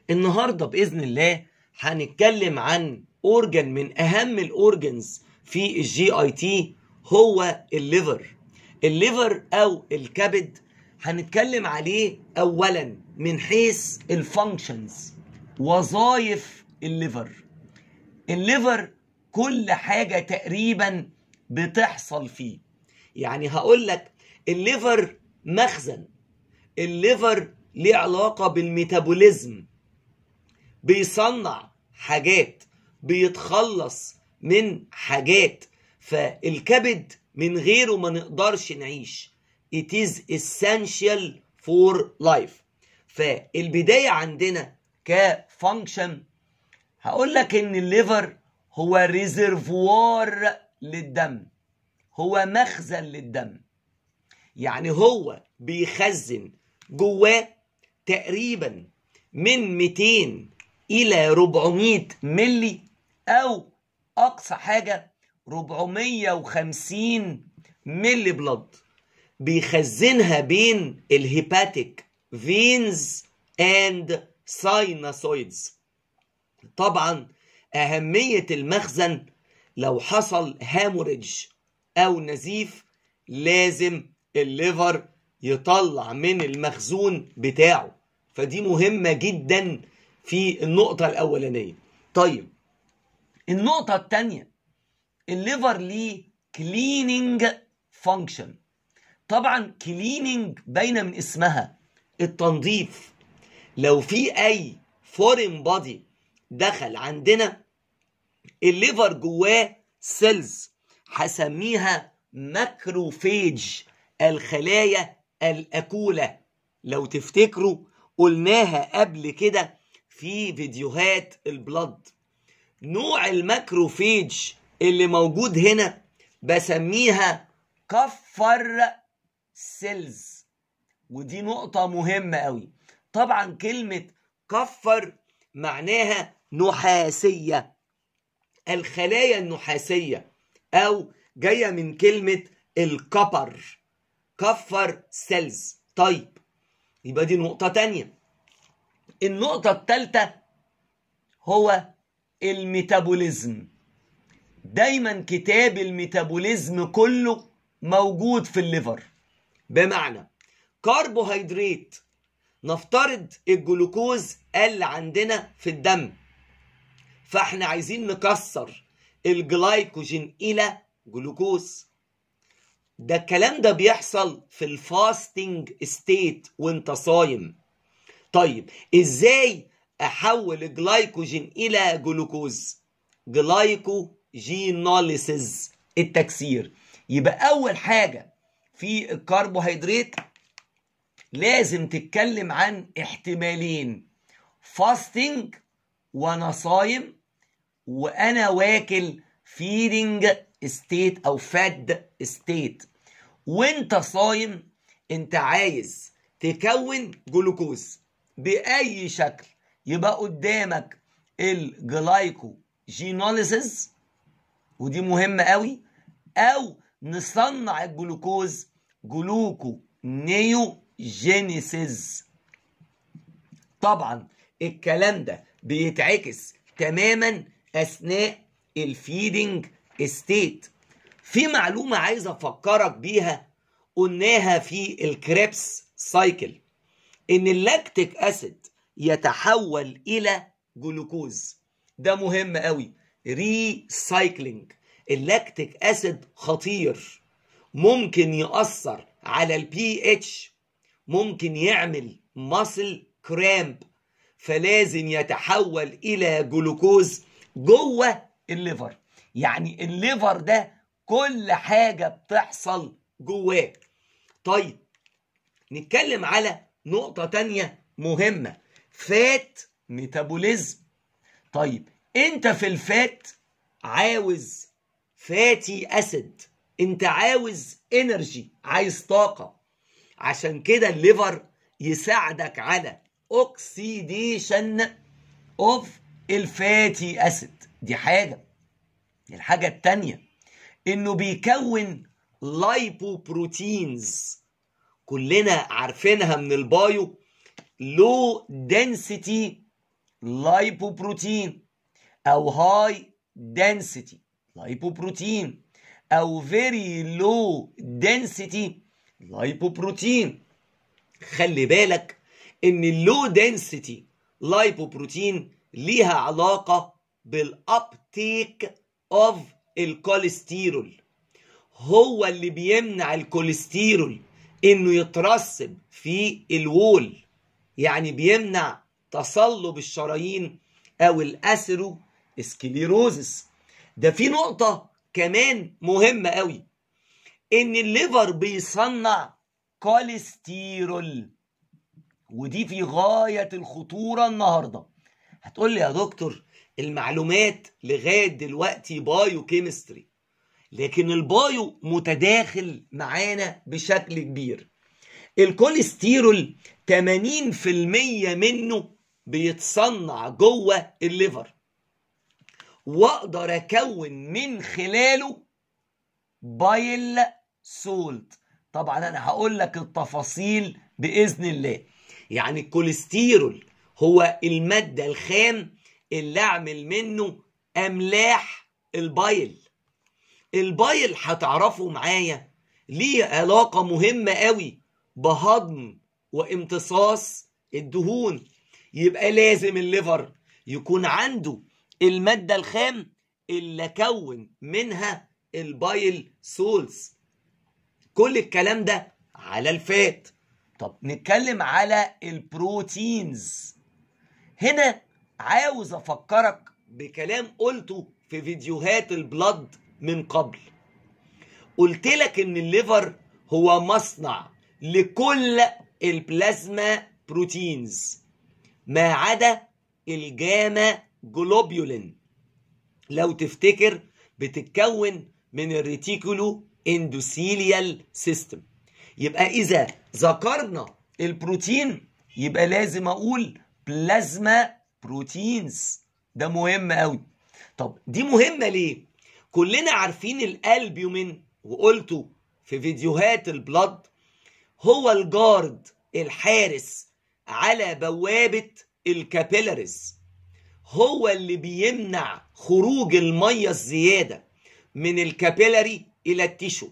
النهارده باذن الله هنتكلم عن اورجن من اهم الاورجنز في الجي اي تي هو الليفر الليفر او الكبد هنتكلم عليه اولا من حيث الفانكشنز وظائف الليفر الليفر كل حاجه تقريبا بتحصل فيه يعني هقول لك الليفر مخزن الليفر ليه علاقه بالميتابوليزم بيصنع حاجات بيتخلص من حاجات فالكبد من غيره ما نقدرش نعيش it is essential for life فالبداية عندنا كفانكشن هقول لك ان الليفر هو ريزرفوار للدم هو مخزن للدم يعني هو بيخزن جواه تقريبا من 200 الى 400 ملي او اقصى حاجه 450 ملي بلد بيخزنها بين الهيباتيك فينز اند سايناسويدز طبعا اهميه المخزن لو حصل هاموريدج او نزيف لازم الليفر يطلع من المخزون بتاعه فدي مهمه جدا في النقطه الاولانيه طيب النقطه الثانيه الليفر ليه كليننج فانكشن طبعا كليننج باينه من اسمها التنظيف لو في اي فورين بادي دخل عندنا الليفر جواه سيلز هسميها ماكروفيج الخلايا الاكوله لو تفتكروا قلناها قبل كده في فيديوهات البلد نوع الماكروفيج اللي موجود هنا بسميها كفر سيلز ودي نقطة مهمة قوي طبعا كلمة كفر معناها نحاسية الخلايا النحاسية أو جاية من كلمة الكبر كفر سيلز طيب يبقى دي نقطة تانية النقطة التالتة هو الميتابوليزم دايما كتاب الميتابوليزم كله موجود في الليفر بمعنى كربوهيدرات نفترض الجلوكوز قل عندنا في الدم فاحنا عايزين نكسر الجلايكوجين الى جلوكوز ده الكلام ده بيحصل في الفاستنج ستيت وانت صايم طيب ازاي احول الجلايكوجين الى جلوكوز جلايكوجينوليسيز التكسير يبقى اول حاجه في الكربوهيدرات لازم تتكلم عن احتمالين فاستنج وانا صايم وانا واكل فيدنج ستيت او فاد ستيت وانت صايم انت عايز تكون جلوكوز باي شكل يبقى قدامك الجلايكوجينوليسيس ودي مهمه قوي او نصنع الجلوكوز جلوكو نيو جينيسيس طبعا الكلام ده بيتعكس تماما اثناء الفيدنج ستيت في معلومة عايز افكرك بيها قلناها في الكريبس سايكل ان اللاكتيك اسيد يتحول الى جلوكوز ده مهم قوي ريسايكلينج اللاكتيك اسيد خطير ممكن يأثر على البي اتش ممكن يعمل ماسل كرامب فلازم يتحول الى جلوكوز جوه الليفر يعني الليفر ده كل حاجة بتحصل جواه طيب نتكلم على نقطة تانية مهمة فات ميتابوليزم طيب انت في الفات عاوز فاتي اسيد انت عاوز انرجي عايز طاقة عشان كده الليفر يساعدك على اوكسيديشن اوف الفاتي اسيد دي حاجة الحاجة التانية انه بيكون لايبوبروتينز كلنا عارفينها من البايو لو density لايبوبروتين او هاي density لايبوبروتين او very low density لايبوبروتين خلي بالك ان اللو density لايبوبروتين ليها علاقة بالابتيك اوف الكوليسترول هو اللي بيمنع الكوليسترول انه يترسب في الوول يعني بيمنع تصلب الشرايين او الاسيرو سكليروزس ده في نقطة كمان مهمة قوي ان الليفر بيصنع كوليسترول ودي في غاية الخطورة النهاردة هتقول لي يا دكتور المعلومات لغاية دلوقتي بايو كيمستري لكن البايو متداخل معانا بشكل كبير الكوليسترول 80% منه بيتصنع جوه الليفر واقدر اكون من خلاله بايل سولت طبعا انا هقول لك التفاصيل باذن الله يعني الكوليسترول هو الماده الخام اللي اعمل منه املاح البايل البايل هتعرفوا معايا ليه علاقه مهمه قوي بهضم وامتصاص الدهون يبقى لازم الليفر يكون عنده المادة الخام اللي أكون منها البايل سولز كل الكلام ده على الفات طب نتكلم على البروتينز هنا عاوز أفكرك بكلام قلته في فيديوهات البلد من قبل قلت لك ان الليفر هو مصنع لكل البلازما بروتينز ما عدا الجاما جلوبيولين لو تفتكر بتتكون من الريتيكولو اندوثيليال سيستم يبقى اذا ذكرنا البروتين يبقى لازم اقول بلازما بروتينز ده مهم قوي طب دي مهمه ليه كلنا عارفين الالبيومين وقلته في فيديوهات البلد هو الجارد الحارس على بوابه الكابيلاريز هو اللي بيمنع خروج المية الزيادة من الكابيلاري إلى التيشو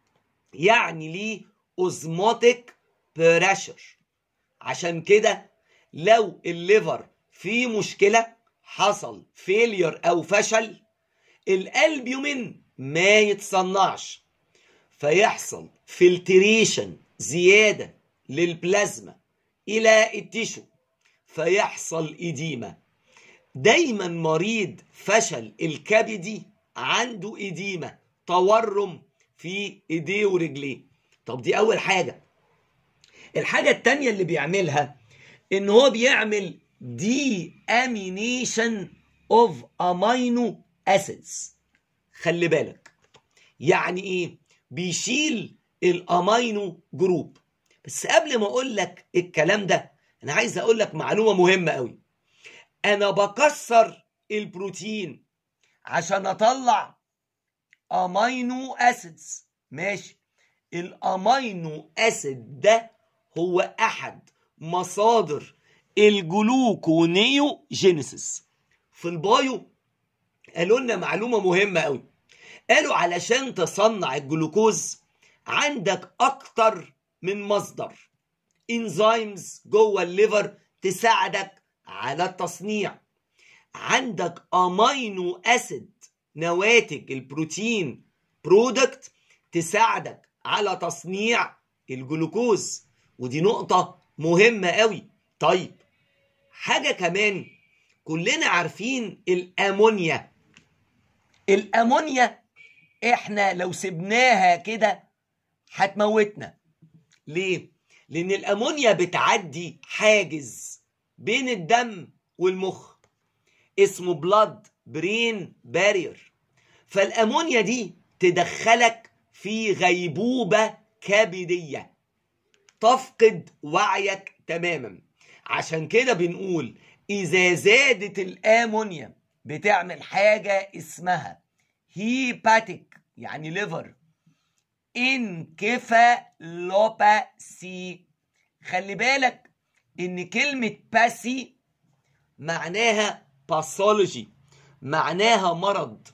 يعني ليه اوزموتيك بريشر عشان كده لو الليفر فيه مشكلة حصل فيلير أو فشل الألبيومين ما يتصنعش فيحصل فلتريشن زيادة للبلازما إلى التيشو فيحصل إديمة دايما مريض فشل الكبدي عنده إديمة تورم في إيديه ورجليه طب دي أول حاجة الحاجة التانية اللي بيعملها إن هو بيعمل دي أمينيشن أوف أمينو أسيدز خلي بالك يعني إيه بيشيل الأمينو جروب بس قبل ما أقول لك الكلام ده أنا عايز أقول لك معلومة مهمة قوي انا بكسر البروتين عشان اطلع امينو اسيدز ماشي الامينو اسيد ده هو احد مصادر الجلوكونيو جينيسيس في البايو قالوا لنا معلومه مهمه قوي قالوا علشان تصنع الجلوكوز عندك اكتر من مصدر انزيمز جوه الليفر تساعدك على التصنيع عندك امينو اسيد نواتج البروتين برودكت تساعدك على تصنيع الجلوكوز ودي نقطة مهمة قوي طيب حاجة كمان كلنا عارفين الامونيا الامونيا احنا لو سبناها كده هتموتنا ليه لان الامونيا بتعدي حاجز بين الدم والمخ اسمه بلاد برين بارير فالامونيا دي تدخلك في غيبوبة كبدية تفقد وعيك تماما عشان كده بنقول إذا زادت الأمونيا بتعمل حاجة اسمها هيباتيك يعني ليفر انكفالوباسي خلي بالك ان كلمة باسي معناها باثولوجي معناها مرض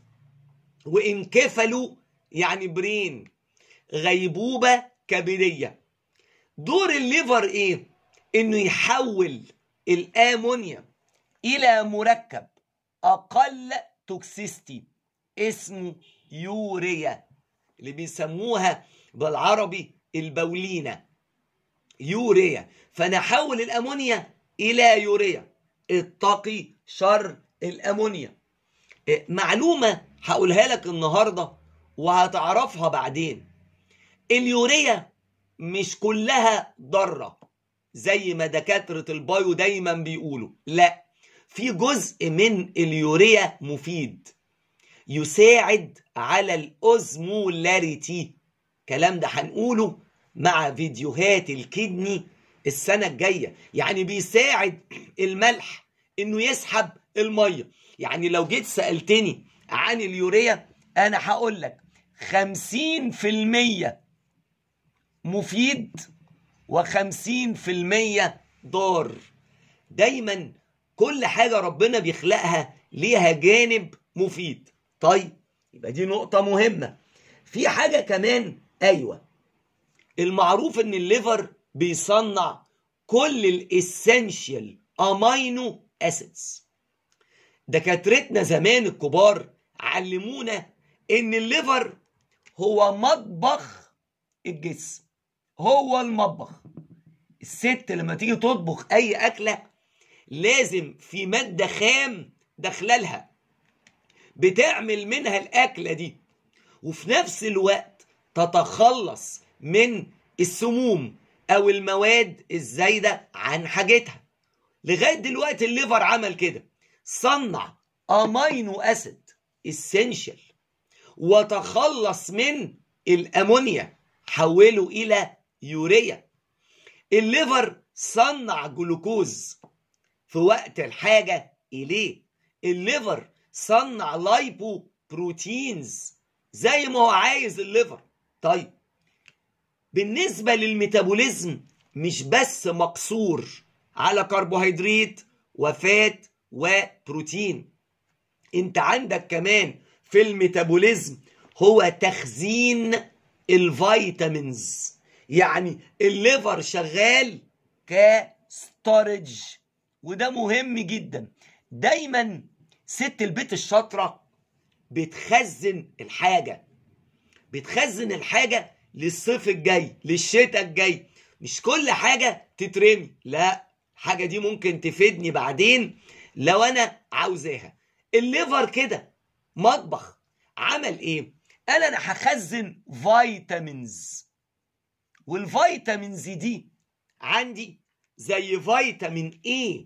وانكفلوا يعني برين غيبوبة كبدية دور الليفر ايه انه يحول الامونيا الى مركب اقل توكسيستي اسمه يوريا اللي بيسموها بالعربي البولينة يوريا فنحول الامونيا الى يوريا اتقي شر الامونيا إيه، معلومة هقولها لك النهاردة وهتعرفها بعدين اليوريا مش كلها ضارة زي ما دكاترة البايو دايما بيقولوا لا في جزء من اليوريا مفيد يساعد على الاوزمولاريتي الكلام ده هنقوله مع فيديوهات الكدني السنة الجاية يعني بيساعد الملح انه يسحب المية يعني لو جيت سألتني عن اليوريا انا هقول لك خمسين في المية مفيد وخمسين في المية ضار دايما كل حاجة ربنا بيخلقها ليها جانب مفيد طيب يبقى دي نقطة مهمة في حاجة كمان أيوة المعروف ان الليفر بيصنع كل الاسينشال امينو اسيدز دكاترتنا زمان الكبار علمونا ان الليفر هو مطبخ الجسم هو المطبخ الست لما تيجي تطبخ اي اكله لازم في ماده خام داخلالها بتعمل منها الاكله دي وفي نفس الوقت تتخلص من السموم او المواد الزايده عن حاجتها لغايه دلوقتي الليفر عمل كده صنع امينو اسيد اسينشال وتخلص من الامونيا حوله الى يوريا الليفر صنع جلوكوز في وقت الحاجه اليه الليفر صنع لايبو بروتينز زي ما هو عايز الليفر طيب بالنسبة للميتابوليزم مش بس مقصور على كربوهيدرات وفات وبروتين انت عندك كمان في الميتابوليزم هو تخزين الفيتامينز يعني الليفر شغال كستورج وده مهم جدا دايما ست البيت الشاطره بتخزن الحاجه بتخزن الحاجه للصيف الجاي للشتاء الجاي مش كل حاجه تترمي لا حاجه دي ممكن تفيدني بعدين لو انا عاوزاها الليفر كده مطبخ عمل ايه قال انا هخزن فيتامينز والفيتامينز دي عندي زي فيتامين ايه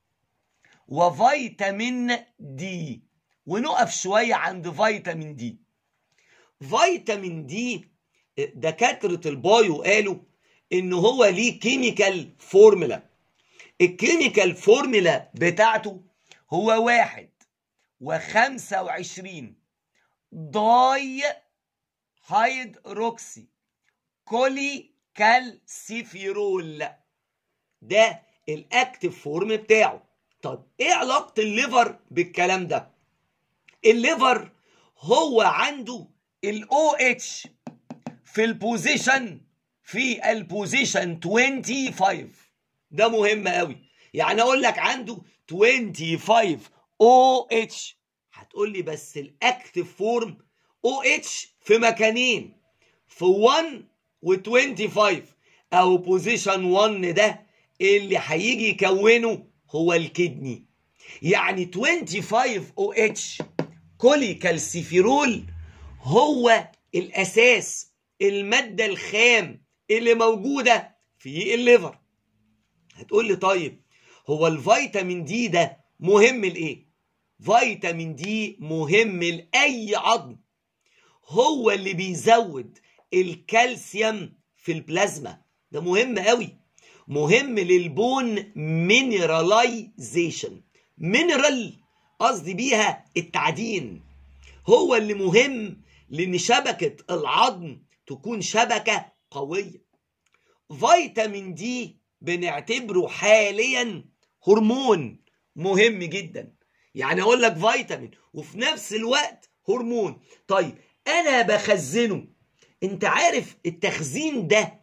وفيتامين دي ونقف شويه عند فيتامين دي فيتامين دي دكاتره البايو قالوا ان هو ليه كيميكال فورمولا الكيميكال فورمولا بتاعته هو واحد وخمسة وعشرين داي هيدروكسي كولي كالسيفيرول ده الاكتف فورم بتاعه طب ايه علاقة الليفر بالكلام ده الليفر هو عنده الاو اتش في البوزيشن في البوزيشن 25 ده مهم قوي يعني اقول لك عنده 25 او اتش هتقول لي بس الاكتف فورم او اتش في مكانين في 1 و25 او بوزيشن 1 ده اللي هيجي يكونه هو الكدني يعني 25 او اتش كولي كالسيفيرول هو الاساس الماده الخام اللي موجوده في الليفر هتقول لي طيب هو الفيتامين دي ده مهم لايه فيتامين دي مهم لاي عظم هو اللي بيزود الكالسيوم في البلازما ده مهم قوي مهم للبون مينراليزيشن مينرال قصدي بيها التعدين هو اللي مهم لان شبكه العظم تكون شبكه قويه فيتامين دي بنعتبره حاليا هرمون مهم جدا يعني اقول لك فيتامين وفي نفس الوقت هرمون طيب انا بخزنه انت عارف التخزين ده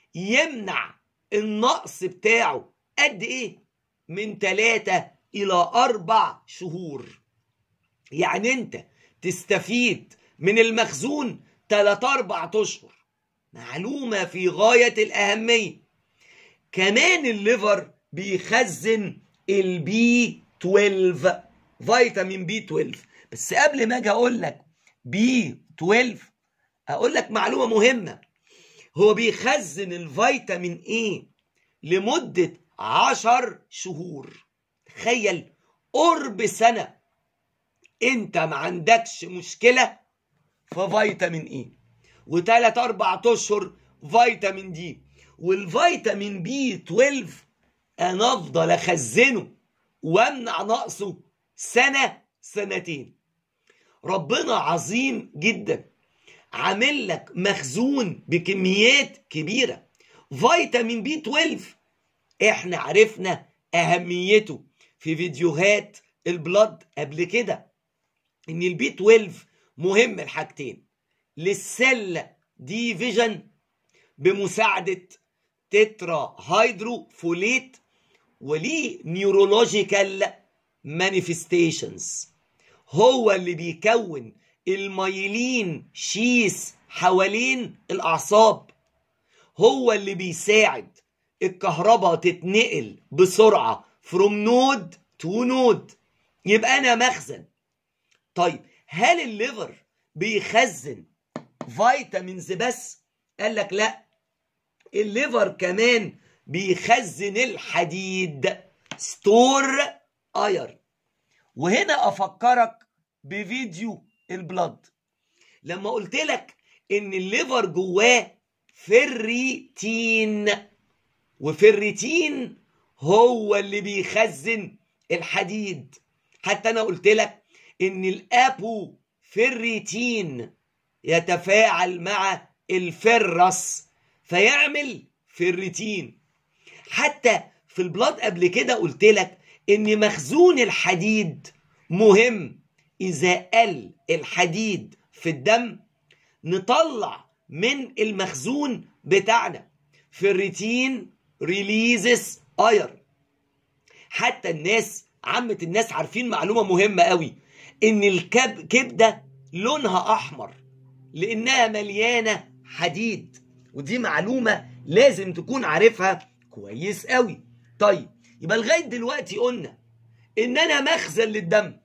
يمنع النقص بتاعه قد ايه من ثلاثة الى اربع شهور يعني انت تستفيد من المخزون 3 4 اشهر معلومة في غاية الأهمية كمان الليفر بيخزن البي 12 فيتامين بي 12 بس قبل ما اجي اقول لك بي 12 اقول لك معلومة مهمة هو بيخزن الفيتامين ايه لمدة عشر شهور تخيل قرب سنة انت ما عندكش مشكلة في فيتامين ايه وثلاث اربع اشهر فيتامين دي والفيتامين بي 12 انا افضل اخزنه وامنع نقصه سنه سنتين ربنا عظيم جدا عامل لك مخزون بكميات كبيره فيتامين بي 12 احنا عرفنا اهميته في فيديوهات البلد قبل كده ان البي 12 مهم الحاجتين للسيل ديفيجن بمساعدة تترا هيدرو فوليت وليه نيورولوجيكال مانيفستيشنز هو اللي بيكون الميلين شيس حوالين الأعصاب هو اللي بيساعد الكهرباء تتنقل بسرعة from نود تو نود يبقى أنا مخزن طيب هل الليفر بيخزن فيتامينز بس قال لك لا الليفر كمان بيخزن الحديد ستور اير وهنا افكرك بفيديو البلد لما قلت لك ان الليفر جواه فريتين وفريتين هو اللي بيخزن الحديد حتى انا قلت لك ان الابو فريتين يتفاعل مع الفرس فيعمل فريتين حتى في البلاد قبل كده قلت لك ان مخزون الحديد مهم اذا قل الحديد في الدم نطلع من المخزون بتاعنا فريتين ريليزس اير حتى الناس عامة الناس عارفين معلومة مهمة قوي ان الكبدة لونها احمر لانها مليانة حديد ودي معلومة لازم تكون عارفها كويس قوي طيب يبقى لغاية دلوقتي قلنا ان انا مخزن للدم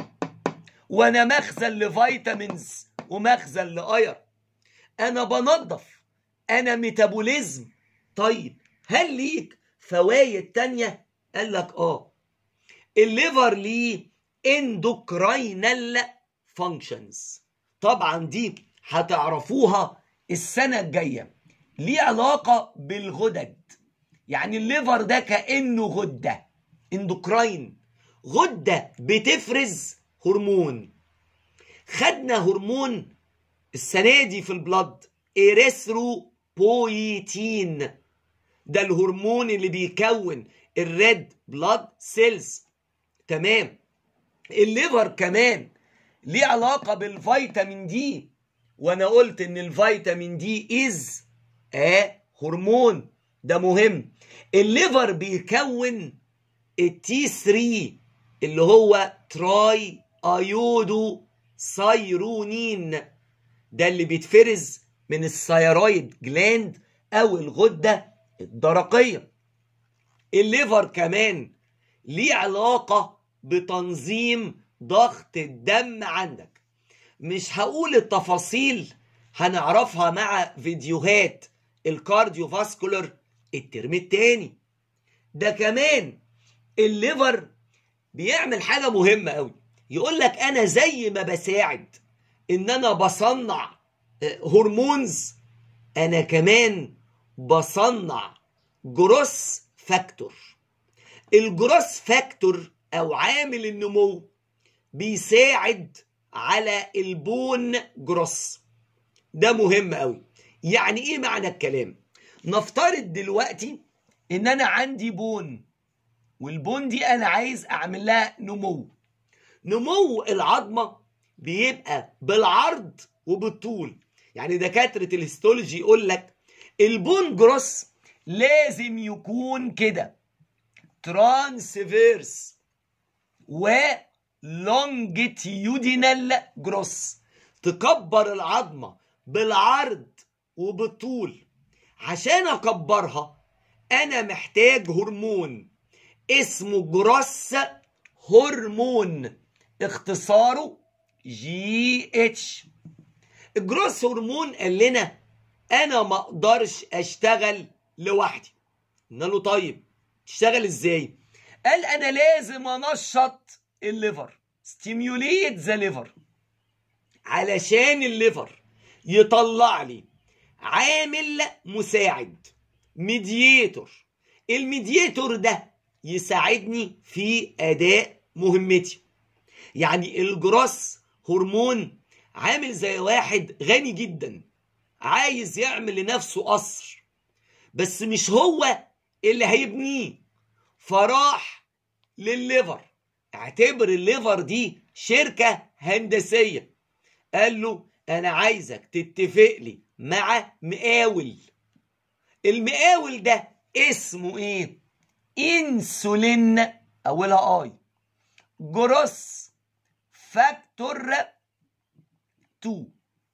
وانا مخزن لفيتامينز ومخزن لاير انا بنظف انا ميتابوليزم طيب هل ليك فوائد تانية قال لك اه الليفر ليه اندوكراينال فانكشنز طبعا دي هتعرفوها السنة الجاية ليه علاقة بالغدد يعني الليفر ده كأنه غدة اندوكراين غدة بتفرز هرمون خدنا هرمون السنة دي في البلد إيريثرو بويتين ده الهرمون اللي بيكون الريد بلاد سيلز تمام الليفر كمان ليه علاقة بالفيتامين دي وانا قلت ان الفيتامين دي از اه هرمون ده مهم الليفر بيكون التي 3 اللي هو تراي ايودو سيرونين ده اللي بيتفرز من الثيرويد جلاند او الغده الدرقيه الليفر كمان ليه علاقه بتنظيم ضغط الدم عندك مش هقول التفاصيل هنعرفها مع فيديوهات الكارديو فاسكولر الترم التاني ده كمان الليفر بيعمل حاجه مهمه قوي يقول لك انا زي ما بساعد ان انا بصنع هرمونز انا كمان بصنع جروس فاكتور الجروس فاكتور او عامل النمو بيساعد على البون جروس ده مهم قوي يعني ايه معنى الكلام نفترض دلوقتي ان انا عندي بون والبون دي انا عايز اعمل لها نمو نمو العظمه بيبقى بالعرض وبالطول يعني دكاتره الهيستولوجي يقول لك البون جروس لازم يكون كده ترانسفيرس و لونجيتيودينال جروس تكبر العظمه بالعرض وبالطول عشان اكبرها انا محتاج هرمون اسمه جروس هرمون اختصاره جي اتش الجروس هرمون قال لنا انا ما اقدرش اشتغل لوحدي قلنا له طيب تشتغل ازاي قال انا لازم انشط الليفر ستيميوليت ذا ليفر علشان الليفر يطلع لي عامل مساعد ميدياتور الميدياتور ده يساعدني في اداء مهمتي يعني الجراس هرمون عامل زي واحد غني جدا عايز يعمل لنفسه قصر بس مش هو اللي هيبنيه فراح للليفر اعتبر الليفر دي شركة هندسية قال له انا عايزك تتفق لي مع مقاول المقاول ده اسمه ايه انسولين اولها اي جروس فاكتور 2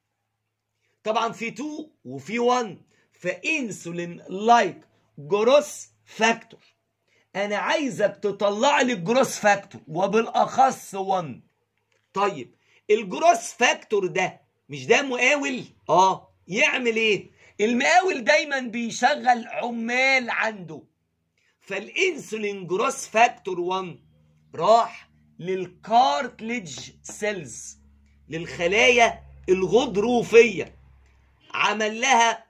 طبعا في 2 وفي 1 فانسولين لايك جروس فاكتور انا عايزك تطلع لي الجروس فاكتور وبالاخص 1 طيب الجروس فاكتور ده مش ده مقاول اه يعمل ايه المقاول دايما بيشغل عمال عنده فالانسولين جروس فاكتور 1 راح للكارتليج سيلز للخلايا الغضروفيه عمل لها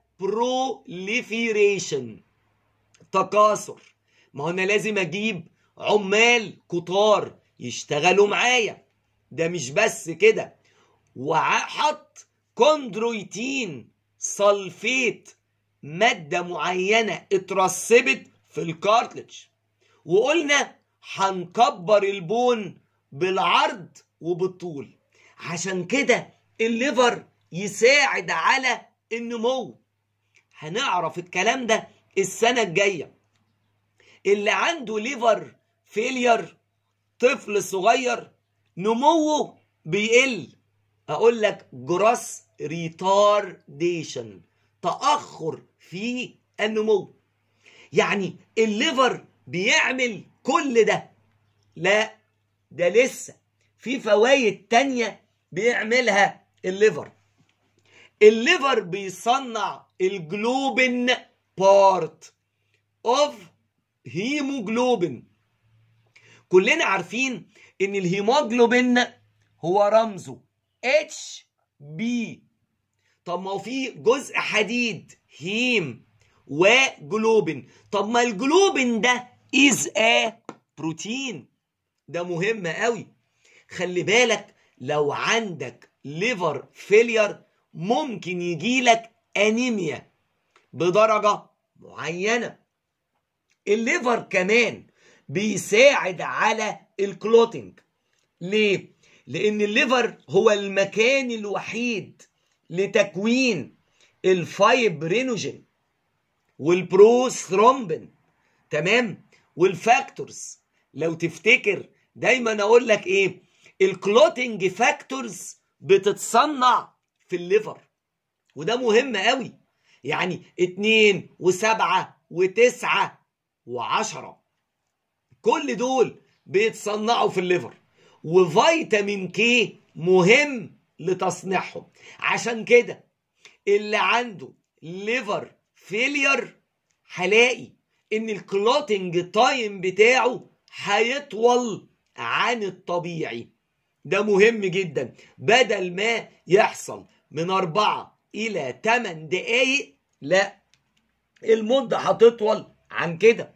بروليفيريشن تكاثر ما هو انا لازم اجيب عمال كتار يشتغلوا معايا ده مش بس كده وحط كوندرويتين صلفيت مادة معينة اترسبت في الكارتلج وقلنا هنكبر البون بالعرض وبالطول عشان كده الليفر يساعد على النمو هنعرف الكلام ده السنة الجاية اللي عنده ليفر فيلير طفل صغير نموه بيقل اقول لك جراس ريتارديشن تاخر في النمو يعني الليفر بيعمل كل ده لا ده لسه في فوائد تانية بيعملها الليفر الليفر بيصنع الجلوبين بارت اوف هيموجلوبين كلنا عارفين ان الهيموجلوبين هو رمزه اتش بي طب ما هو في جزء حديد هيم وجلوبين طب ما الجلوبين ده از ا بروتين ده مهم قوي خلي بالك لو عندك ليفر فيلير ممكن يجيلك انيميا بدرجة معينة الليفر كمان بيساعد على الكلوتينج ليه؟ لأن الليفر هو المكان الوحيد لتكوين الفايبرينوجين والبروثرومبين تمام والفاكتورز لو تفتكر دايما اقول لك ايه الكلوتينج فاكتورز بتتصنع في الليفر وده مهم قوي يعني اتنين وسبعة وتسعة وعشرة كل دول بيتصنعوا في الليفر وفيتامين كي مهم لتصنيعهم عشان كده اللي عنده ليفر فيلير هلاقي ان الكلوتنج تايم بتاعه هيطول عن الطبيعي ده مهم جدا بدل ما يحصل من أربعة إلى 8 دقايق لا المدة هتطول عن كده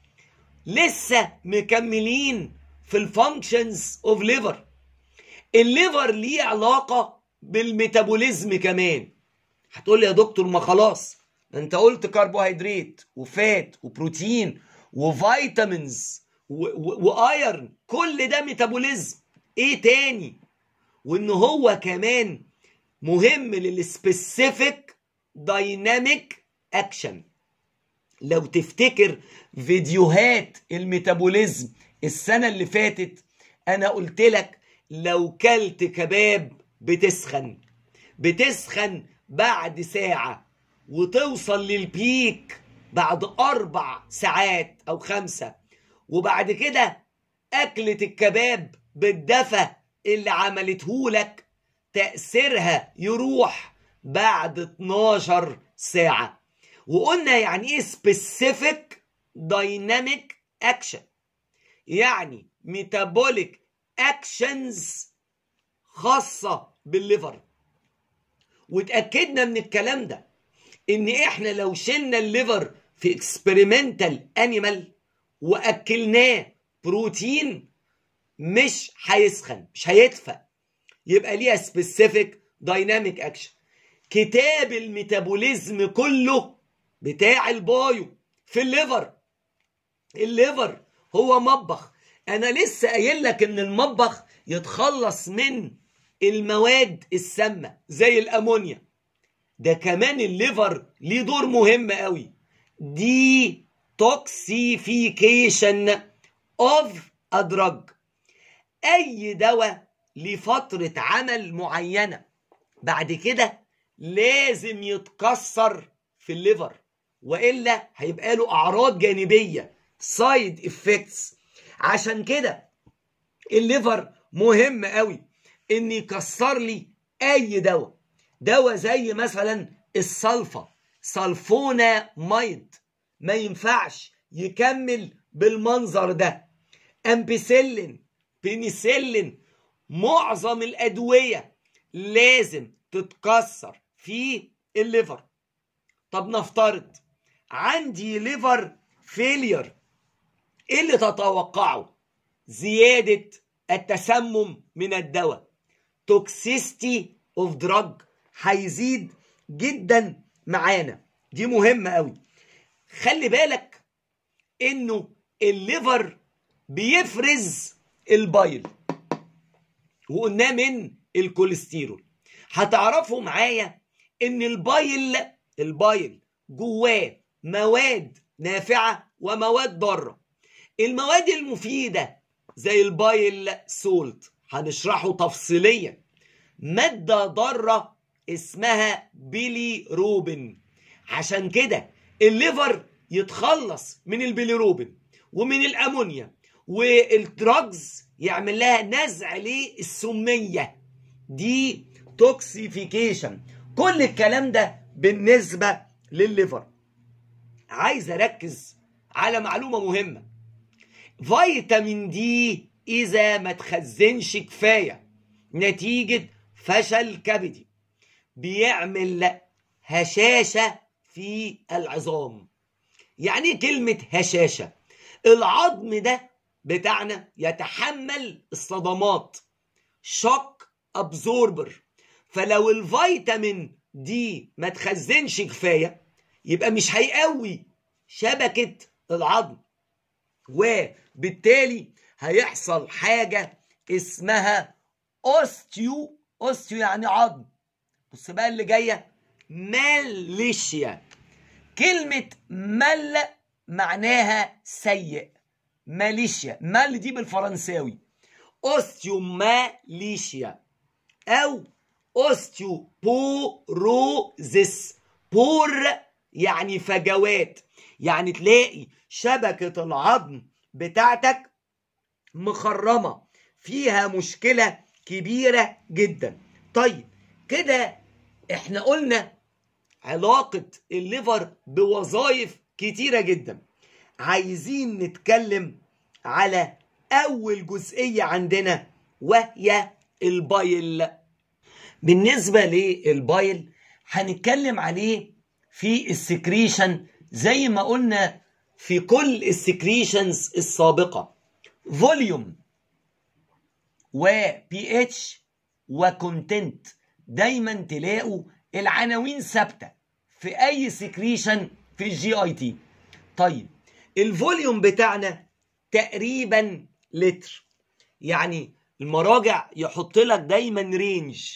لسه مكملين في الفانكشنز اوف ليفر الليفر ليه علاقة بالميتابوليزم كمان هتقول لي يا دكتور ما خلاص انت قلت كربوهيدرات وفات وبروتين وفيتامينز وايرن كل ده ميتابوليزم ايه تاني وان هو كمان مهم للسبيسيفيك دايناميك اكشن لو تفتكر فيديوهات الميتابوليزم السنة اللي فاتت انا قلت لك لو كلت كباب بتسخن بتسخن بعد ساعة وتوصل للبيك بعد أربع ساعات أو خمسة وبعد كده أكلة الكباب بالدفى اللي عملته لك تأثيرها يروح بعد 12 ساعة وقلنا يعني ايه specific dynamic action يعني metabolic actions خاصة بالليفر وتأكدنا من الكلام ده ان احنا لو شلنا الليفر في اكسبيرمنتال انيمال واكلناه بروتين مش هيسخن مش هيدفى يبقى ليها سبيسيفيك دايناميك اكشن كتاب الميتابوليزم كله بتاع البايو في الليفر الليفر هو مطبخ انا لسه قايل لك ان المطبخ يتخلص من المواد السامه زي الامونيا ده كمان الليفر ليه دور مهم قوي دي توكسيفيكيشن اوف ادراج اي دواء لفتره عمل معينه بعد كده لازم يتكسر في الليفر والا هيبقى له اعراض جانبيه سايد افكتس عشان كده الليفر مهم قوي ان يكسر لي اي دواء دواء زي مثلا الصلفه صلفونا مايد ما ينفعش يكمل بالمنظر ده امبيسيلين بنسلين معظم الادويه لازم تتكسر في الليفر طب نفترض عندي ليفر فيلير ايه اللي تتوقعه زيادة التسمم من الدواء توكسيستي اوف دراج هيزيد جدا معانا دي مهمة قوي خلي بالك انه الليفر بيفرز البايل وقلناه من الكوليسترول هتعرفوا معايا ان البايل البايل جواه مواد نافعة ومواد ضارة المواد المفيدة زي البايل سولت هنشرحه تفصيليا مادة ضارة اسمها بيلي روبن عشان كده الليفر يتخلص من البيليروبين ومن الامونيا والدراجز يعمل لها نزع للسميه دي توكسيفيكيشن كل الكلام ده بالنسبه للليفر عايز اركز على معلومه مهمه فيتامين دي اذا ما تخزنش كفايه نتيجه فشل كبدي بيعمل هشاشه في العظام يعني ايه كلمه هشاشه العظم ده بتاعنا يتحمل الصدمات شوك ابزوربر فلو الفيتامين دي ما تخزنش كفايه يبقى مش هيقوي شبكه العظم وبالتالي هيحصل حاجه اسمها اوستيو اوستيو يعني عظم بص بقى اللي جايه ماليشيا كلمه مل معناها سيء ماليشيا مال دي بالفرنساوي اوستيو ماليشيا او اوستيو بوروزيس بور يعني فجوات يعني تلاقي شبكة العظم بتاعتك مخرمة فيها مشكلة كبيرة جدا طيب كده احنا قلنا علاقة الليفر بوظائف كتيرة جدا عايزين نتكلم على أول جزئية عندنا وهي البايل بالنسبة للبايل هنتكلم عليه في السكريشن زي ما قلنا في كل السكريشنز السابقة فوليوم وبي اتش وكونتنت دايما تلاقوا العناوين ثابتة في أي سكريشن في الجي اي تي طيب الفوليوم بتاعنا تقريبا لتر يعني المراجع يحط لك دايما رينج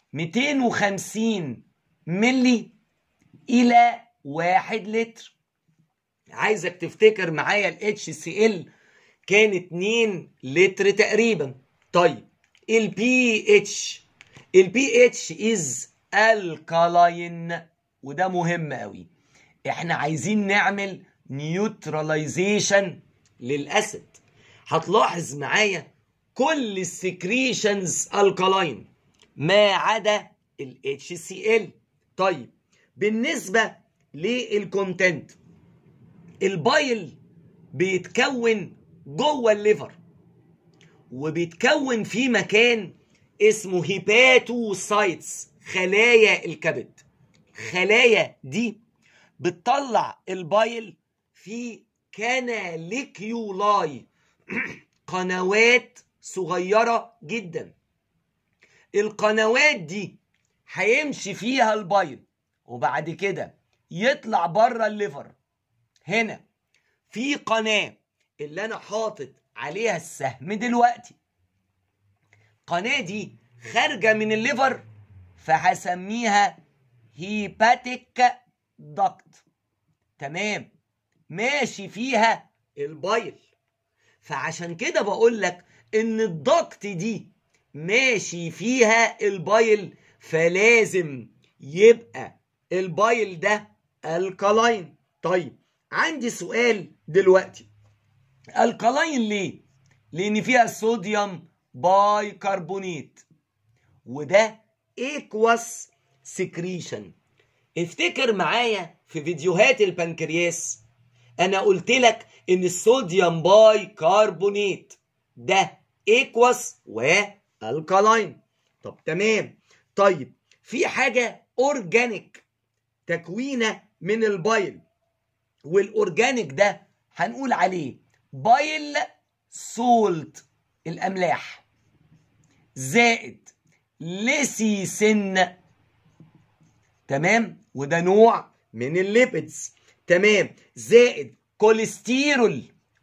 250 ملي الى 1 لتر عايزك تفتكر معايا ال HCl كان 2 لتر تقريبا طيب ال pH ال pH is alkaline وده مهم قوي احنا عايزين نعمل نيوتراليزيشن للاسيد هتلاحظ معايا كل السكريشنز الكالاين ما عدا ال HCl طيب بالنسبة للكونتنت البايل بيتكون جوه الليفر وبيتكون في مكان اسمه هيباتوسايتس خلايا الكبد خلايا دي بتطلع البايل في كاناليكيولاي قنوات صغيرة جدا القنوات دي هيمشي فيها البايل وبعد كده يطلع بره الليفر هنا في قناة اللي انا حاطط عليها السهم دلوقتي القناة دي خارجة من الليفر فهسميها هيباتيك دكت تمام ماشي فيها البايل فعشان كده بقول لك ان الضغط دي ماشي فيها البايل فلازم يبقى البايل ده الكالاين طيب عندي سؤال دلوقتي الكالاين ليه لان فيها صوديوم باي كربونيت وده ايكواس سكريشن افتكر معايا في فيديوهات البنكرياس انا قلت لك ان الصوديوم باي كربونيت ده ايكواس والكالاين طب تمام طيب في حاجه اورجانيك تكوينه من البايل والاورجانيك ده هنقول عليه بايل سولت الاملاح زائد ليسيسن تمام وده نوع من الليبيدز تمام زائد كوليسترول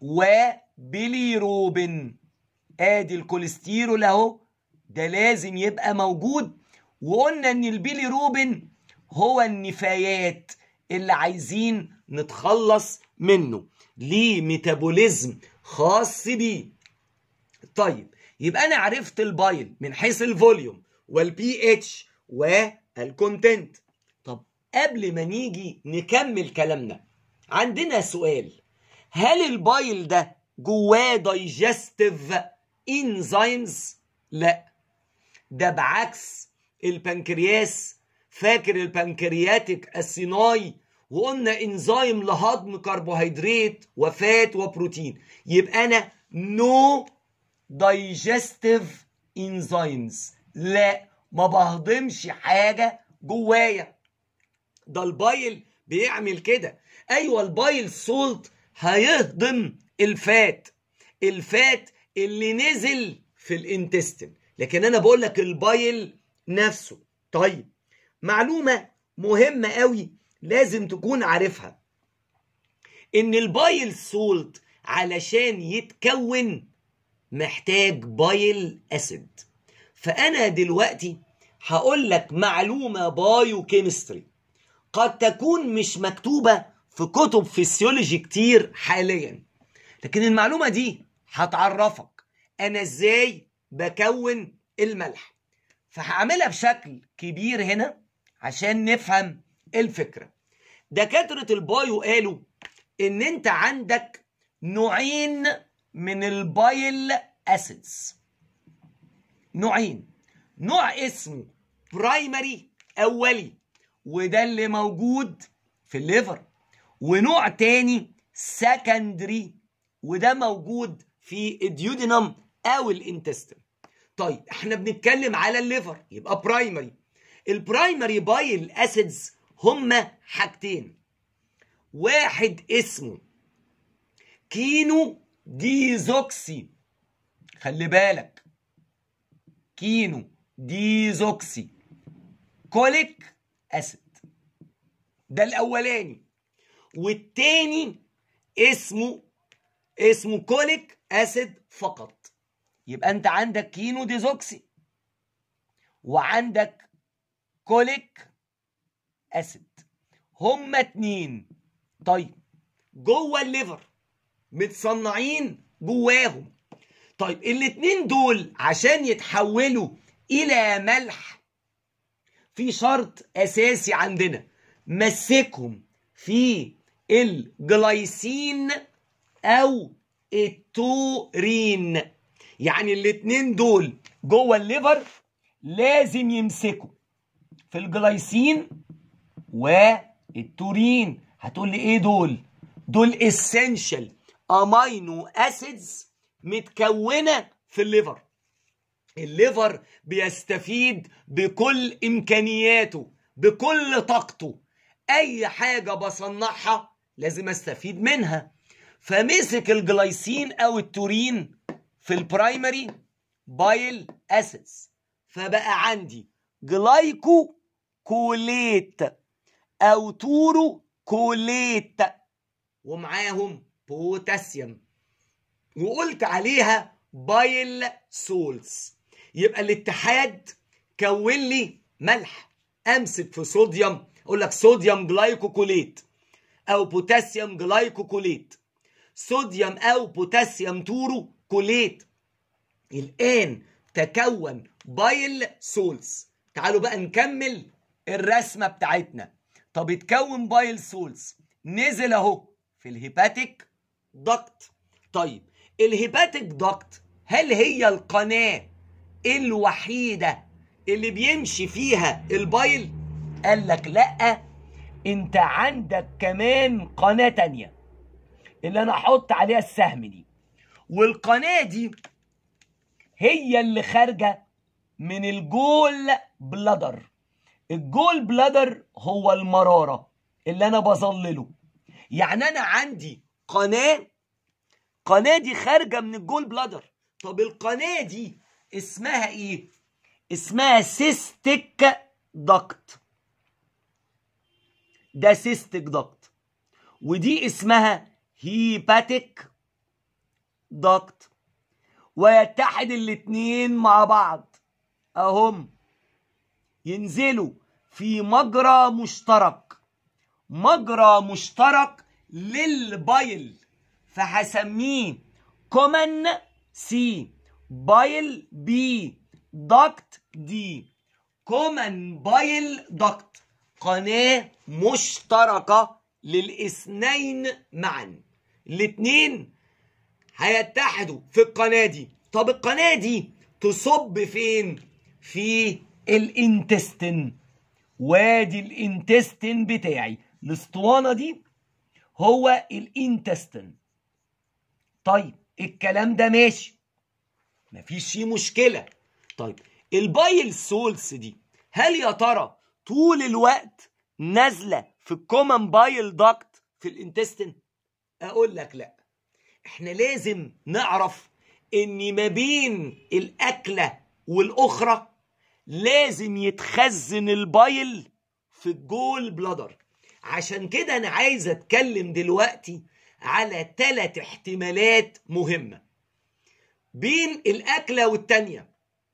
وبيليروبين ادي الكوليسترول اهو ده لازم يبقى موجود وقلنا ان البيليروبين هو النفايات اللي عايزين نتخلص منه ليه ميتابوليزم خاص بيه طيب يبقى انا عرفت البايل من حيث الفوليوم والبي اتش والكونتنت طب قبل ما نيجي نكمل كلامنا عندنا سؤال هل البايل ده جواه دايجستيف انزيمز لا ده بعكس البنكرياس فاكر البنكرياتيك السيناي وقلنا انزيم لهضم كربوهيدرات وفات وبروتين يبقى انا نو دايجستيف انزيمز لا ما بهضمش حاجه جوايا ده البايل بيعمل كده ايوه البايل سولت هيهضم الفات الفات اللي نزل في الانتستين لكن انا بقول لك البايل نفسه طيب معلومه مهمه قوي لازم تكون عارفها ان البايل سولت علشان يتكون محتاج بايل اسيد فانا دلوقتي هقول لك معلومه بايو كيمستري قد تكون مش مكتوبه في كتب فيسيولوجي كتير حاليا لكن المعلومه دي هتعرفك انا ازاي بكون الملح فهعملها بشكل كبير هنا عشان نفهم الفكره دكاتره البايو قالوا ان انت عندك نوعين من البايل اسيدز نوعين نوع اسمه برايمري اولي وده اللي موجود في الليفر ونوع تاني سكندري وده موجود في الديودينم او الانتستين طيب احنا بنتكلم على الليفر يبقى برايمري البرايمري بايل اسيدز هما حاجتين واحد اسمه كينو ديزوكسي خلي بالك كينو ديزوكسي كوليك اسيد ده الاولاني والتاني اسمه اسمه كوليك اسيد فقط يبقى انت عندك كينو ديزوكسي وعندك كوليك اسيد هما اتنين طيب جوه الليفر متصنعين جواهم طيب الاتنين دول عشان يتحولوا الى ملح في شرط اساسي عندنا مسكهم في الجلايسين او التورين يعني الاتنين دول جوه الليفر لازم يمسكوا في الجلايسين والتورين هتقول لي ايه دول دول اسينشال امينو اسيدز متكونه في الليفر الليفر بيستفيد بكل امكانياته بكل طاقته اي حاجه بصنعها لازم استفيد منها فمسك الجلايسين او التورين في البرايمري بايل اسيدز فبقى عندي جلايكو كوليت او تورو كوليت ومعاهم بوتاسيوم وقلت عليها بايل سولز يبقى الاتحاد كون لي ملح امسك في صوديوم اقول لك صوديوم جلايكوكوليت او بوتاسيوم جلايكوكوليت صوديوم او بوتاسيوم تورو كوليت الان تكون بايل سولز تعالوا بقى نكمل الرسمه بتاعتنا طب اتكون بايل سولز نزل اهو في الهيباتيك دكت طيب الهيباتيك دكت هل هي القناه الوحيده اللي بيمشي فيها البايل قال لك لا انت عندك كمان قناه تانية اللي انا احط عليها السهم دي والقناه دي هي اللي خارجه من الجول بلادر الجول بلادر هو المراره اللي انا بظلله يعني انا عندي قناه قناه دي خارجه من الجول بلادر طب القناه دي اسمها ايه اسمها سيستيك دكت ده سيستيك دكت ودي اسمها هيباتيك دكت ويتحد الاتنين مع بعض اهم ينزلوا في مجرى مشترك مجرى مشترك للبايل فهسميه كومن سي بايل بي دكت دي كومن بايل دكت قناة مشتركة للاثنين معا الاثنين هيتحدوا في القناة دي طب القناة دي تصب فين في الانتستين وادي الانتستين بتاعي الاسطوانة دي هو الانتستين طيب الكلام ده ماشي مفيش فيه مشكلة طيب البايل سولس دي هل يا ترى طول الوقت نازلة في الكومن بايل داكت في الانتستين اقول لك لا احنا لازم نعرف ان ما بين الاكلة والاخرى لازم يتخزن البايل في الجول بلادر عشان كده انا عايز اتكلم دلوقتي على ثلاث احتمالات مهمة بين الأكلة والتانية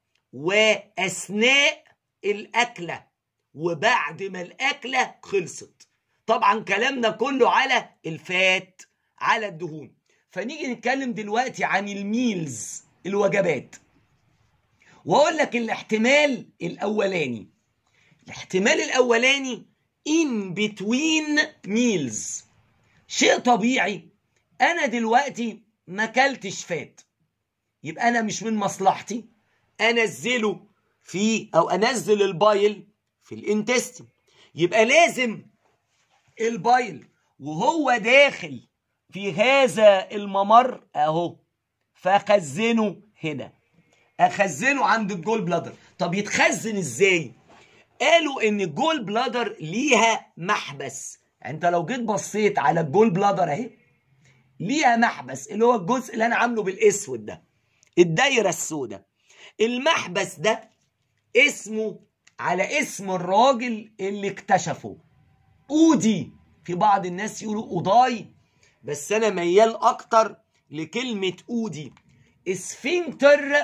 وأثناء الأكلة وبعد ما الأكلة خلصت طبعا كلامنا كله على الفات على الدهون فنيجي نتكلم دلوقتي عن الميلز الوجبات واقول لك الاحتمال الاولاني الاحتمال الاولاني in between meals شيء طبيعي انا دلوقتي ما اكلتش فات يبقى انا مش من مصلحتي انزله في او انزل البايل في الانتستين يبقى لازم البايل وهو داخل في هذا الممر اهو فاخزنه هنا اخزنه عند الجول بلادر طب يتخزن ازاي قالوا ان الجول بلادر ليها محبس انت لو جيت بصيت على الجول بلادر اهي ليها محبس اللي هو الجزء اللي انا عامله بالاسود ده الدايره السوداء المحبس ده اسمه على اسم الراجل اللي اكتشفه اودي في بعض الناس يقولوا اوضاي بس انا ميال اكتر لكلمة أودي اسفنكتر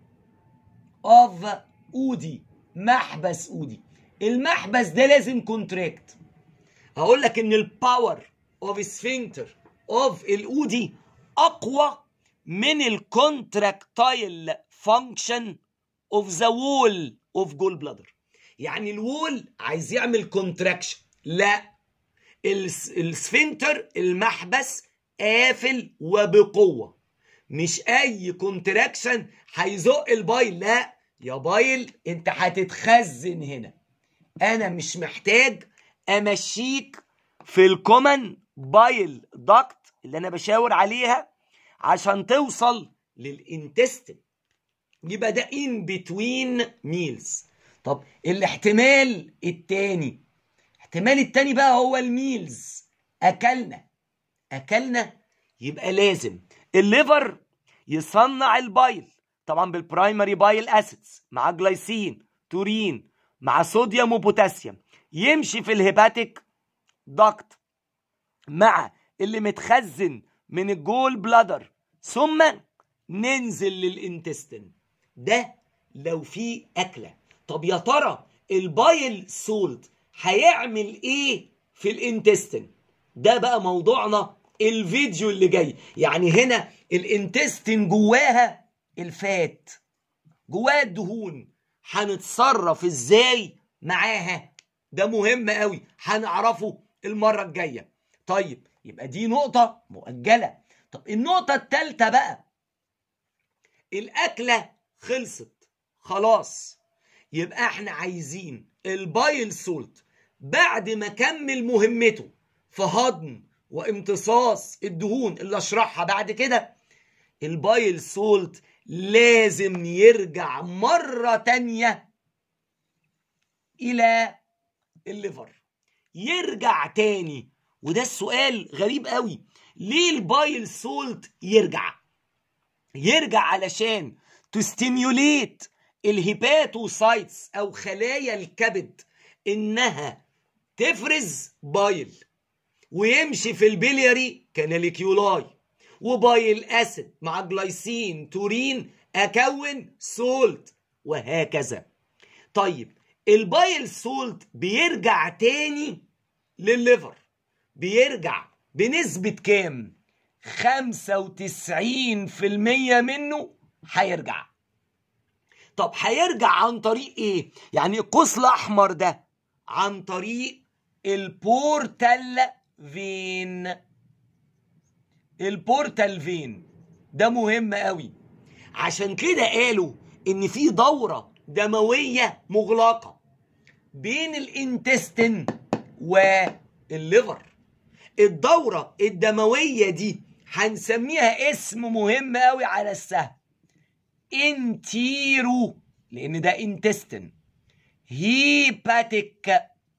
اوف أودي محبس أودي المحبس ده لازم كونتراكت هقول لك ان الباور اوف سفنكتر اوف الاودي اقوى من الكونتراكتايل فانكشن اوف ذا وول اوف جول بلادر يعني الوول عايز يعمل كونتراكشن لا السفنكتر المحبس قافل وبقوه مش اي كونتراكشن هيزق البايل لا يا بايل انت هتتخزن هنا انا مش محتاج امشيك في الكومن بايل داكت اللي انا بشاور عليها عشان توصل للانتستين يبقى ده ان بتوين ميلز طب الاحتمال التاني الاحتمال التاني بقى هو الميلز اكلنا اكلنا يبقى لازم الليفر يصنع البايل طبعا بالبرايمري بايل اسيدز مع جلايسين تورين مع صوديوم وبوتاسيوم يمشي في الهيباتيك داكت مع اللي متخزن من الجول بلادر ثم ننزل للانتستين ده لو في اكله طب يا ترى البايل سولت هيعمل ايه في الانتستين ده بقى موضوعنا الفيديو اللي جاي يعني هنا الانتستين جواها الفات جواها الدهون هنتصرف ازاي معاها ده مهم قوي هنعرفه المرة الجاية طيب يبقى دي نقطة مؤجلة طب النقطة التالتة بقى الأكلة خلصت خلاص يبقى احنا عايزين البايل سولت بعد ما كمل مهمته في هضم وامتصاص الدهون اللي اشرحها بعد كده البايل سولت لازم يرجع مرة تانية إلى الليفر يرجع تاني وده السؤال غريب قوي ليه البايل سولت يرجع يرجع علشان تستيميوليت الهيباتوسايتس او خلايا الكبد انها تفرز بايل ويمشي في البلياري كاناليكيولاي وبايل اسيد مع جلايسين تورين اكون سولت وهكذا طيب البايل سولت بيرجع تاني للليفر بيرجع بنسبة كام 95% منه هيرجع طب هيرجع عن طريق ايه يعني القوس الاحمر ده عن طريق البورتال فين البورتال فين ده مهم قوي عشان كده قالوا ان في دوره دمويه مغلقه بين الانتستين والليفر الدوره الدمويه دي هنسميها اسم مهم قوي على السهم انتيرو لان ده انتستين هيباتيك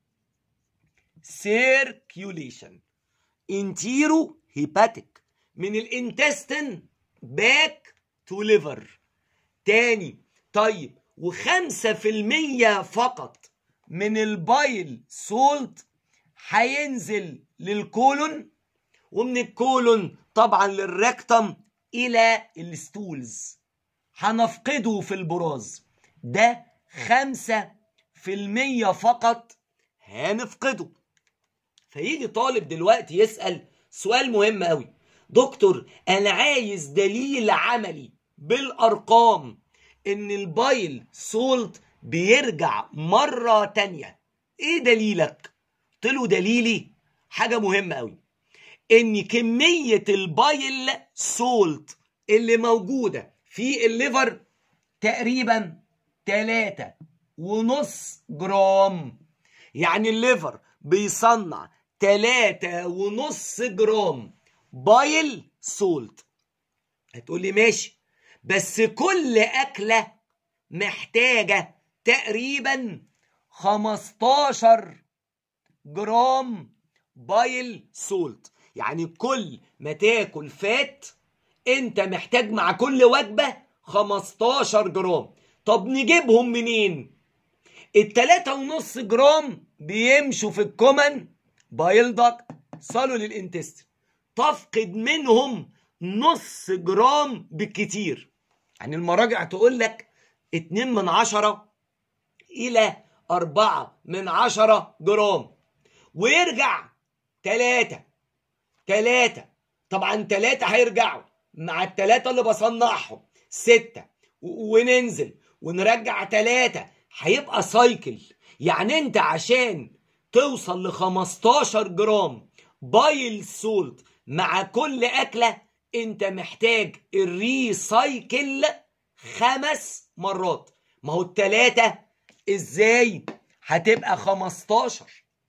سيركيوليشن انتيرو هيباتيك من الانتستين باك تو ليفر تاني طيب وخمسة في المية فقط من البايل سولت هينزل للكولون ومن الكولون طبعا للركتم الى الستولز هنفقده في البراز ده خمسة في المية فقط هنفقده فيجي طالب دلوقتي يسأل سؤال مهم قوي دكتور انا عايز دليل عملي بالارقام ان البايل سولت بيرجع مرة تانية ايه دليلك قلت له دليلي حاجة مهمة قوي ان كمية البايل سولت اللي موجودة في الليفر تقريبا تلاتة ونص جرام يعني الليفر بيصنع تلاتة ونص جرام بايل سولت هتقولي ماشي بس كل أكلة محتاجة تقريبا 15 جرام بايل سولت يعني كل ما تاكل فات انت محتاج مع كل وجبة 15 جرام طب نجيبهم منين التلاتة ونص جرام بيمشوا في الكومن بايل داكت صالوا للانتستين تفقد منهم نص جرام بالكتير يعني المراجع تقول لك 2 من عشرة إلى 4 من عشرة جرام ويرجع 3 3 طبعا 3 هيرجعوا مع التلاتة اللي بصنعهم 6 وننزل ونرجع 3 هيبقى سايكل يعني انت عشان توصل ل 15 جرام بايل سولت مع كل اكله انت محتاج الريسايكل خمس مرات ما هو التلاتة ازاي هتبقى 15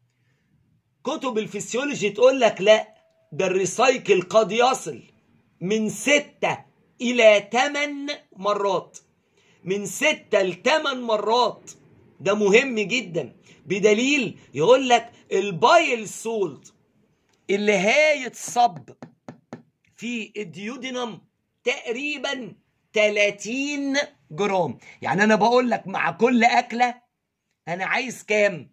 كتب الفسيولوجي تقول لك لا ده الريسايكل قد يصل من ستة إلى 8 مرات من ستة لثمان مرات ده مهم جدا بدليل يقول لك البايل سولت اللي هيتصب في الديودينم تقريبا 30 جرام يعني انا بقول لك مع كل اكله انا عايز كام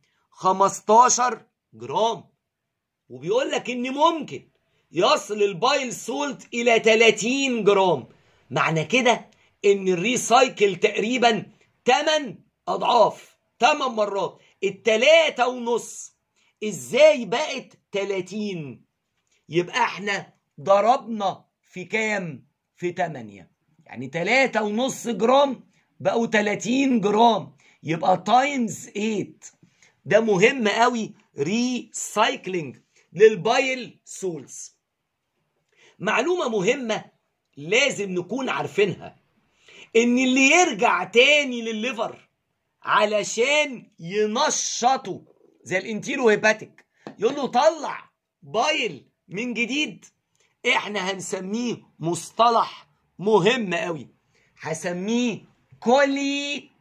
15 جرام وبيقول لك ان ممكن يصل البايل سولت الى 30 جرام معنى كده ان الريسايكل تقريبا 8 اضعاف 8 مرات التلاتة ونص ازاي بقت 30 يبقى احنا ضربنا في كام في 8 يعني تلاتة ونص جرام بقوا 30 جرام يبقى تايمز 8 ده مهم قوي ريسايكلينج للبايل سولز معلومة مهمة لازم نكون عارفينها ان اللي يرجع تاني للليفر علشان ينشطه زي الانتيرو هيباتيك يقول له طلع بايل من جديد احنا هنسميه مصطلح مهم قوي هسميه كولي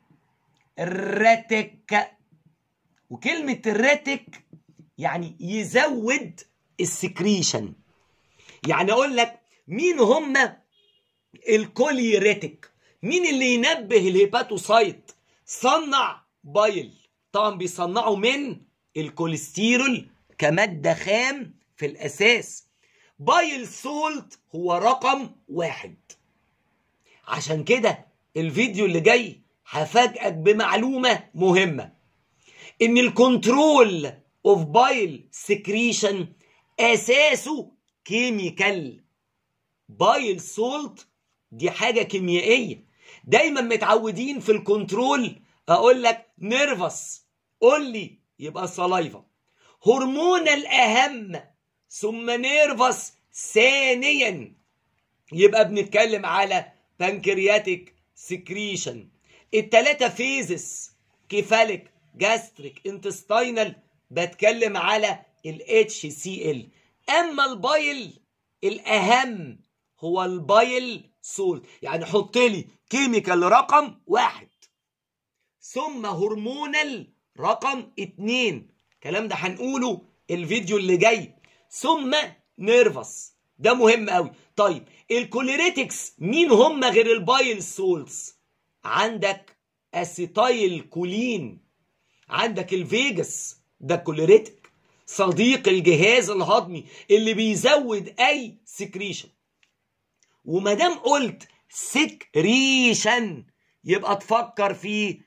راتك وكلمة الراتك يعني يزود السكريشن يعني اقول لك مين هم الكوليريتك مين اللي ينبه الهيباتوسايت صنع بايل طبعا بيصنعوا من الكوليسترول كمادة خام في الأساس بايل سولت هو رقم واحد عشان كده الفيديو اللي جاي هفاجئك بمعلومة مهمة ان الكنترول اوف بايل سكريشن اساسه كيميكال بايل سولت دي حاجة كيميائية دايما متعودين في الكنترول اقول لك نيرفس قول لي يبقى سلايفا هرمون الاهم ثم نيرفس ثانيا يبقى بنتكلم على بانكرياتيك سكريشن التلاتة فيزس كيفاليك جاستريك انتستاينال بتكلم على ال HCl اما البايل الاهم هو البايل سول يعني حط لي كيميكال رقم واحد ثم هرمونال رقم اتنين الكلام ده هنقوله الفيديو اللي جاي ثم نيرفس ده مهم قوي طيب الكوليريتكس مين هم غير البايل سولز عندك اسيتايل كولين عندك الفيجاس ده كوليريتك صديق الجهاز الهضمي اللي بيزود اي سكريشن وما دام قلت سكريشن يبقى تفكر في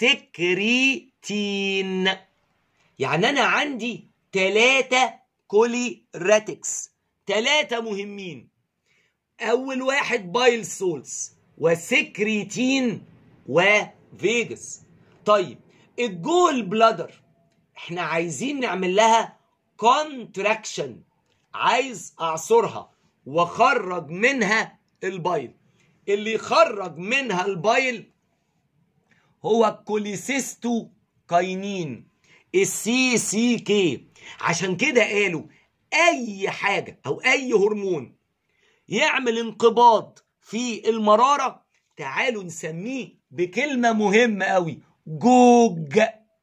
سكريتين يعني انا عندي ثلاثة كوليراتكس ثلاثة مهمين اول واحد بايل سولز وسكريتين وفيجاس طيب الجول بلادر احنا عايزين نعمل لها كونتراكشن عايز اعصرها واخرج منها البايل اللي يخرج منها البايل هو الكوليسيستو كاينين السي سي كي عشان كده قالوا اي حاجه او اي هرمون يعمل انقباض في المراره تعالوا نسميه بكلمه مهمه قوي جوج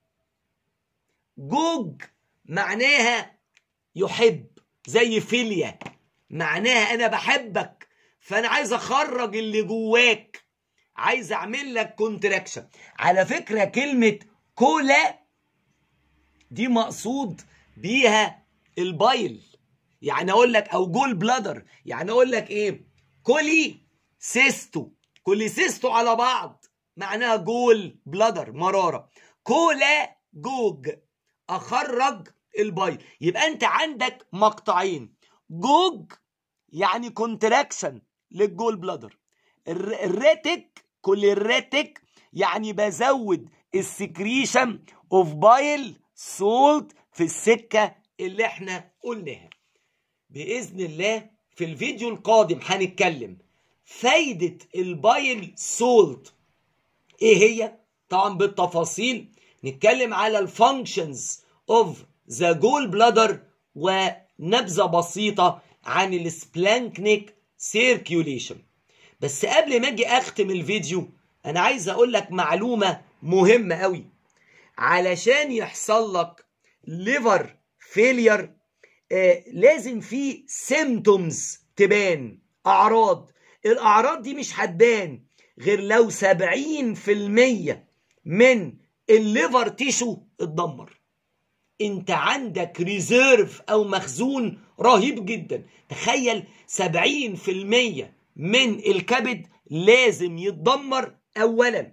جوج معناها يحب زي فيليا معناها انا بحبك فانا عايز اخرج اللي جواك عايز اعمل لك كونتراكشن على فكره كلمه كولا دي مقصود بيها البايل يعني اقول لك او جول بلادر يعني اقول لك ايه كولي سيستو كولي سيستو على بعض معناها جول بلادر مراره كولا جوج اخرج البايل يبقى انت عندك مقطعين جوج يعني كونتراكشن للجول بلادر الريتك كل الريتك يعني بزود السكريشن اوف بايل سولت في السكه اللي احنا قلناها باذن الله في الفيديو القادم هنتكلم فايده البايل سولت ايه هي طبعا بالتفاصيل نتكلم على الفانكشنز اوف ذا جول بلادر ونبذه بسيطه عن السبلانكنيك سيركيوليشن بس قبل ما اجي اختم الفيديو انا عايز اقول لك معلومه مهمه قوي علشان يحصل لك ليفر فيلير آه لازم في سيمتومز تبان اعراض الاعراض دي مش هتبان غير لو 70% من الليفر تيشو اتدمر انت عندك ريزيرف او مخزون رهيب جدا تخيل 70% من الكبد لازم يتدمر اولا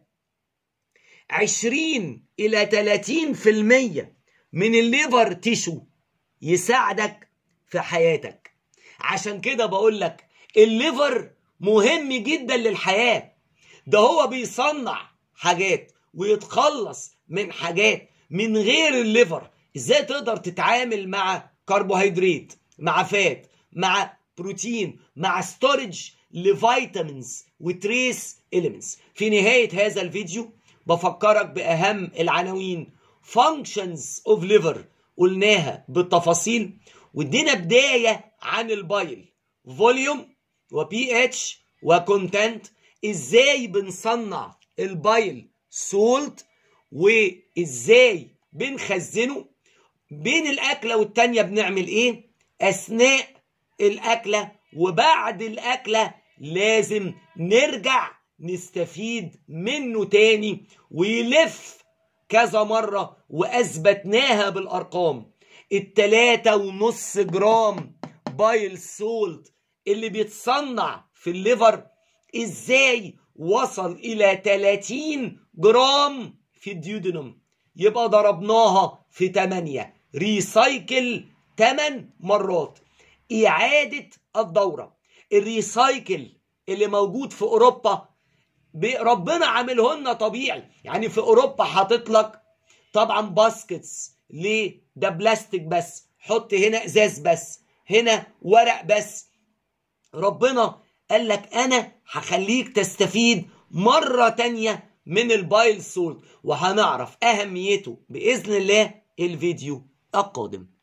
20 الى 30% من الليفر تيشو يساعدك في حياتك عشان كده بقول لك الليفر مهم جدا للحياه ده هو بيصنع حاجات ويتخلص من حاجات من غير الليفر ازاي تقدر تتعامل مع كربوهيدرات مع فات مع بروتين مع ستورج لفيتامينز وتريس اليمنتس في نهايه هذا الفيديو بفكرك باهم العناوين functions of liver قلناها بالتفاصيل وادينا بدايه عن البايل فوليوم وبي اتش وكونتنت ازاي بنصنع البايل سولت وازاي بنخزنه بين الاكله والتانيه بنعمل ايه اثناء الاكله وبعد الاكله لازم نرجع نستفيد منه تاني ويلف كذا مرة وأثبتناها بالأرقام التلاتة ونص جرام بايل سولت اللي بيتصنع في الليفر ازاي وصل إلى 30 جرام في الديودنوم يبقى ضربناها في 8 ريسايكل 8 مرات إعادة الدورة الريسايكل اللي موجود في أوروبا ربنا عاملهن طبيعي يعني في أوروبا حاطط لك طبعا باسكتس ليه ده بلاستيك بس حط هنا ازاز بس هنا ورق بس ربنا قال لك انا هخليك تستفيد مرة تانية من البايل سولت وهنعرف اهميته باذن الله الفيديو القادم